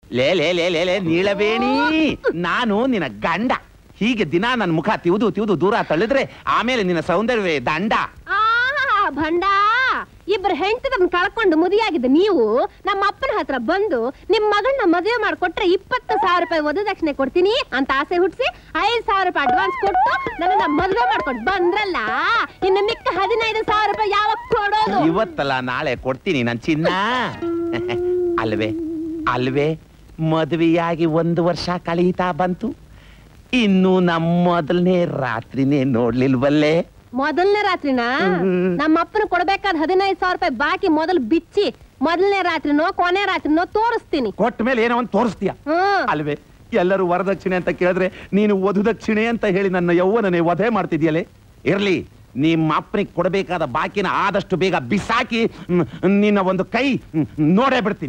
ಲೇ ಲೇ ಲೇ ಲೇ ಲೇ ನೀಳಬೇಣಿ ನಾನು ನಿನ್ನ ಗಂಡ ಹೀಗೆ ದಿನ ನನ್ನ ಮುಖ ತಿವ್ದು ತಿವ್ದು ದೂರ ತಳ್ಳಿದ್ರೆ ಆಮೇಲೆ ನಿನ್ನ ಸೌಂದರ್ಯವೇ ದಂಡ ಆ ಭಂಡ ಇಬ್ರು ಹೆಂಡತಿದನ್ ಕಳ್ಕೊಂಡು ಮುದಿಯಾಗಿದ್ದ ನೀವು ನಮ್ಮ ಅಪ್ಪನ ಹತ್ರ ಬಂದು ನಿಮ್ ಮಗಳನ್ನ ಮದುವೆ ಮಾಡ್ಕೊಟ್ರೆ ಇಪ್ಪತ್ತು ಸಾವಿರ ರೂಪಾಯಿ ವಧು ದಕ್ಷಿಣೆ ಕೊಡ್ತೀನಿ ಅಂತ ಆಸೆ ಹುಟ್ಸಿ ಐದ್ ಸಾವಿರ ರೂಪಾಯಿ ಅಡ್ವಾನ್ಸ್ ಕೊಟ್ಟು ನನ್ನ ಮದುವೆ ಮಾಡ್ಕೊಂಡು ಬಂದ್ರಲ್ಲ ಇನ್ನು ಮಿಕ್ಕ ಹದಿನೈದು ಸಾವಿರ ರೂಪಾಯಿ ಯಾವಾಗ ಕೊಡೋದು ಇವತ್ತಲ್ಲ ನಾಳೆ ಕೊಡ್ತೀನಿ ನನ್ ಚಿನ್ನ ಅಲ್ವೇ ಅಲ್ವೇ ಮದುವೆಯಾಗಿ ಒಂದು ವರ್ಷ ಕಳೀತಾ ಬಂತು ಇನ್ನು ನಮ್ಮ ಮೊದಲನೇ ರಾತ್ರಿನೇ ನೋಡ್ಲಿಲ್ವಲ್ಲೇ ಮೊದಲನೇ ರಾತ್ರಿನ ನಮ್ಮ ಅಪ್ಪನ ಕೊಡ್ಬೇಕಾದ ಹದಿನೈದು ಸಾವಿರ ರೂಪಾಯಿ ಬಾಕಿ ಮೊದಲು ಬಿಚ್ಚಿ ಮೊದಲನೇ ರಾತ್ರಿನೋ ಕೊನೆ ರಾತ್ರಿನೋ ತೋರಿಸ್ತೀನಿ ಕೊಟ್ಟ ಮೇಲೆ ಏನೋ ಒಂದು ತೋರಿಸ್ತೀಯ ಹ್ಮ್ ಅಲ್ವೇ ಎಲ್ಲರೂ ವರದಕ್ಷಿಣೆ ಅಂತ ಕೇಳಿದ್ರೆ ನೀನು ವಧುದಕ್ಷಿಣೆ ಅಂತ ಹೇಳಿ ನನ್ನ ಯೌವನನೇ ವಧೆ ಮಾಡ್ತಿದ್ಯಲೆ ಇರ್ಲಿ ನಿಮ್ಮ ಅಪ್ಪನಿಗೆ ಕೊಡಬೇಕಾದ ಬಾಕಿನ ಆದಷ್ಟು ಬೇಗ ಬಿಸಾಕಿ ಮ್, ನಿನ್ನ ಒಂದು ಕೈ ಮ್, ನೋಡೇ ಬಿಡ್ತೀನಿ